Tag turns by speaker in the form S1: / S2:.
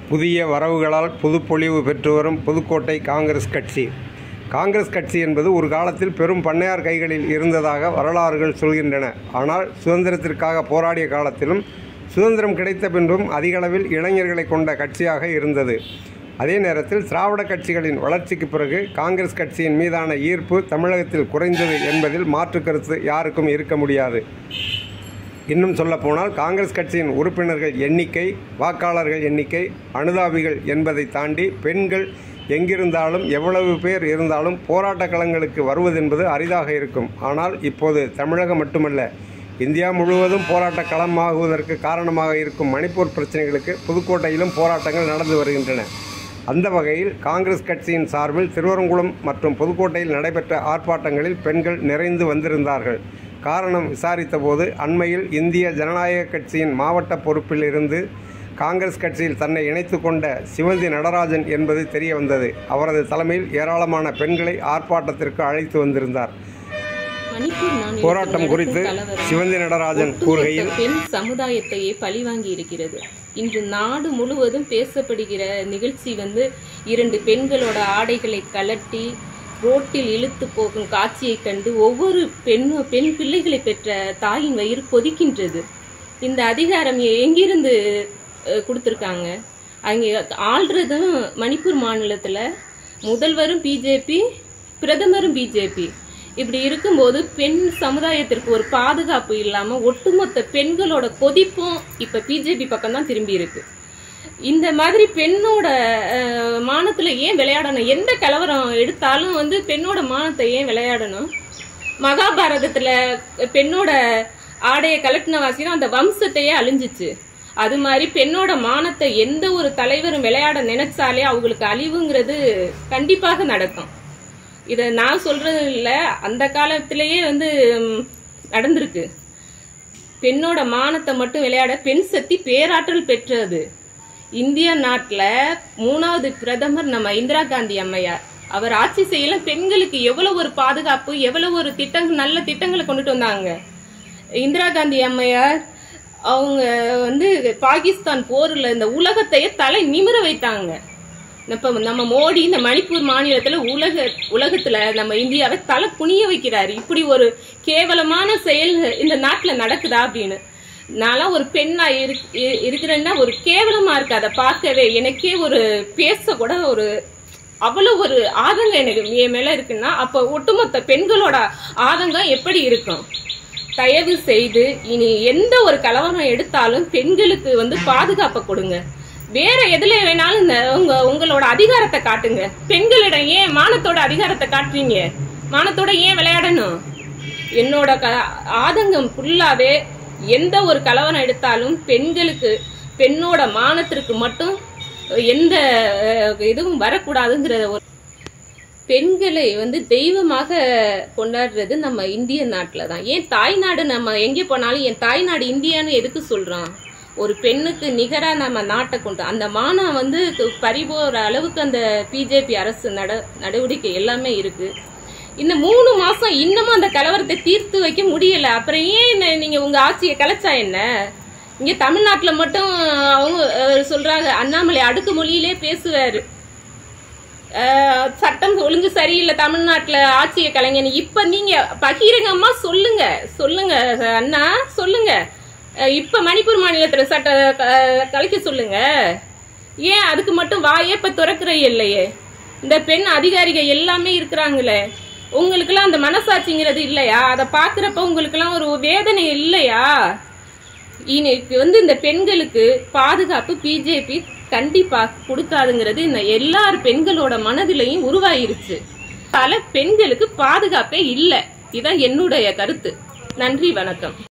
S1: புதிய வரவுகளால் புதுப்பொலிவு பெற்று வரும் புதுக்கோட்டை காங்கிரஸ் கட்சி காங்கிரஸ் கட்சி என்பது ஒரு காலத்தில் பெரும் பண்ணையார் கைகளில் இருந்ததாக வரலாறுகள் சொல்கின்றன ஆனால் சுதந்திரத்திற்காக போராடிய காலத்திலும் சுதந்திரம் கிடைத்த பின்பும் அதிகளவில் இளைஞர்களை கொண்ட கட்சியாக இருந்தது அதே நேரத்தில் திராவிட கட்சிகளின் வளர்ச்சிக்கு பிறகு காங்கிரஸ் கட்சியின் மீதான ஈர்ப்பு தமிழகத்தில் குறைந்தது என்பதில் மாற்று கருத்து யாருக்கும் இருக்க முடியாது இன்னும் சொல்லப்போனால் காங்கிரஸ் கட்சியின் உறுப்பினர்கள் எண்ணிக்கை வாக்காளர்கள் எண்ணிக்கை அனுதாபிகள் என்பதை தாண்டி பெண்கள் எங்கிருந்தாலும் எவ்வளவு பேர் இருந்தாலும் போராட்ட களங்களுக்கு வருவதென்பது அரிதாக இருக்கும் ஆனால் இப்போது தமிழகம் மட்டுமல்ல இந்தியா முழுவதும் போராட்ட களமாகுவதற்கு காரணமாக இருக்கும் மணிப்பூர் பிரச்சனைகளுக்கு புதுக்கோட்டையிலும் போராட்டங்கள் நடந்து வருகின்றன அந்த வகையில் காங்கிரஸ் கட்சியின் சார்பில் திருவரங்குளம் மற்றும் புதுக்கோட்டையில் நடைபெற்ற ஆர்ப்பாட்டங்களில் பெண்கள் நிறைந்து வந்திருந்தார்கள் காரணம் விசாரித்தபோது அண்மையில் இந்திய ஜனநாயக கட்சியின் மாவட்ட பொறுப்பில் இருந்து காங்கிரஸ் கட்சியில் தன்னை இணைத்து கொண்ட சிவந்தி நடராஜன் என்பது தெரிய வந்தது அவரது தலைமையில் ஏராளமான பெண்களை ஆர்ப்பாட்டத்திற்கு அழைத்து வந்திருந்தார்
S2: மணிப்பூர் மாநிலத்தில்
S1: போராட்டம் குறித்து
S2: நடக்கும் கலவரம்
S1: சிவந்தி நடராஜன்
S2: ஒட்டுமொத்த
S1: கூறுகையில்
S2: பெண் சமுதாயத்தையே பழிவாங்கி இருக்கிறது இன்று நாடு முழுவதும் பேசப்படுகிற நிகழ்ச்சி வந்து இரண்டு பெண்களோட ஆடைகளை கலட்டி ரோட்டில் இழுத்து போகும் காட்சியை கண்டு ஒவ்வொரு பெண் பெண் பிள்ளைகளை பெற்ற தாயின் வயிறு கொதிக்கின்றது இந்த அதிகாரம் எங்கிருந்து அஹ், கொடுத்திருக்காங்க அங்கே ஆள்றதும் மணிப்பூர் மாநிலத்துல முதல்வரும் பிஜேபி பிரதமரும் பிஜேபி இப்படி இருக்கும்போது பெண் சமுதாயத்திற்கு ஒரு பாதுகாப்பு இல்லாம ஒட்டுமொத்த பெண்களோட கொதிப்பும் இப்ப பிஜேபி பக்கம் தான் திரும்பி இருக்கு இந்த மாதிரி பெண்ணோட அஹ், மானத்துல ஏன் விளையாடணும் எந்த கலவரம் எடுத்தாலும் வந்து பெண்ணோட மானத்தை ஏன் விளையாடணும் மகாபாரதத்துல பெண்ணோட ஆடைய கலட்டின வாசினா அந்த வம்சத்தையே அழிஞ்சிச்சு அது மாதிரி பெண்ணோட மானத்தை எந்த ஒரு தலைவரும் விளையாட நினைச்சாலே அவங்களுக்கு அழிவுங்கிறது கண்டிப்பாக நடக்கும் இத நான் சொல்றது இல்ல அந்த காலத்திலேயே வந்து ம், நடந்திருக்கு பெண்ணோட மானத்தை மட்டும் விளையாட பெண் சக்தி பேராற்றல் பெற்றது இந்திய நாட்டுல மூணாவது பிரதமர் நம்ம இந்திரா காந்தி அம்மையார் அவர் ஆட்சி செய்யல பெண்களுக்கு எவ்வளவு ஒரு பாதுகாப்பு எவ்வளவு ஒரு திட்டங்கள் நல்ல திட்டங்களை கொண்டுட்டு வந்தாங்க இந்திரா காந்தி அம்மையார் அவங்க வந்து பாகிஸ்தான் போர்ல இந்த உலகத்தையே தலை நிமிர வைத்தாங்க இப்ப நம்ம மோடி இந்த மணிப்பூர் மாநிலத்துல உலக உலகத்துல நம்ம இந்தியாவை தலை குனிய வைக்கிறாரு இப்படி ஒரு கேவலமான செயல் இந்த நாட்டுல நடக்குதா அப்படின்னு நான்லாம் ஒரு பெண்ணா இருக்- இ- இருக்கிறேன்னா ஒரு கேவலமா இருக்கு அதை பார்க்கவே எனக்கே ஒரு பேச கூட ஒரு அவ்வளவு ஒரு ஆதங்கம் எனக்கு என் மேல இருக்குன்னா அப்ப ஒட்டுமொத்த பெண்களோட ஆதங்கம் எப்படி இருக்கும் தயவு செய்து இனி எந்த ஒரு கலவரம் எடுத்தாலும் பெண்களுக்கு வந்து பாதுகாப்பை கொடுங்க வேற எதுல வேணாலும் இந்த உங்க உங்களோட அதிகாரத்தை காட்டுங்க பெண்களிடம் ஏன் மானத்தோட அதிகாரத்தை காட்டுறீங்க மானத்தோட ஏன் விளையாடணும் என்னோட க ஆதங்கம் ஃபுல்லாவே எந்த ஒரு கலவரம் எடுத்தாலும் பெண்களுக்கு பெண்ணோட மானத்திற்கு மட்டும் எந்த அஹ், இதுவும் வரக்கூடாதுங்கிற ஒரு பெண்களை வந்து தெய்வமாக கொண்டாடுறது நம்ம இந்திய நாட்டில் தான் ஏன் தாய்நாடு நம்ம எங்கே போனாலும் என் தாய்நாடு இந்தியான்னு எதுக்கு சொல்றோம் ஒரு பெண்ணுக்கு நிகரா நம்ம நாட்டை கொண்டு அந்த மானம் வந்து பறிபோற அளவுக்கு அந்த பிஜேபி அரசு நட நடவடிக்கை எல்லாமே இருக்கு இந்த மூணு மாசம் இன்னமும் அந்த கலவரத்தை தீர்த்து வைக்க முடியல அப்புறம் ஏன் என்ன நீங்க உங்க ஆட்சியை கலைச்சா என்ன இங்க தமிழ்நாட்டுல மட்டும் அவங்க அஹ், சொல்றாங்க அண்ணாமலை அடுக்கு மொழியிலே பேசுவாரு அஹ், சட்டம் ஒழுங்கு சரியில்லை தமிழ்நாட்டுல ஆட்சியை கலைஞன்னு இப்ப நீங்க பகிரங்கமா சொல்லுங்க சொல்லுங்க அண்ணா சொல்லுங்க அஹ், இப்ப மணிப்பூர் மாநிலத்துல சட்ட க- கலைக்க சொல்லுங்க ஏன் அதுக்கு மட்டும் வாயே இப்ப திறக்கிற இல்லையே இந்த பெண் அதிகாரிகள் எல்லாமே இருக்கிறாங்களே உங்களுக்கெல்லாம் அந்த மனசாட்சிங்கிறது இல்லையா அதை பாக்குறப்ப உங்களுக்கெல்லாம் ஒரு வேதனை இல்லையா இன்னைக்கு வந்து இந்த பெண்களுக்கு பாதுகாப்பு பிஜேபி கண்டிப்பா கொடுக்காதுங்கிறது இந்த எல்லார் பெண்களோட மனதிலையும் உருவாயிருச்சு பல பெண்களுக்கு பாதுகாப்பே இல்லை இதான் என்னுடைய கருத்து நன்றி வணக்கம்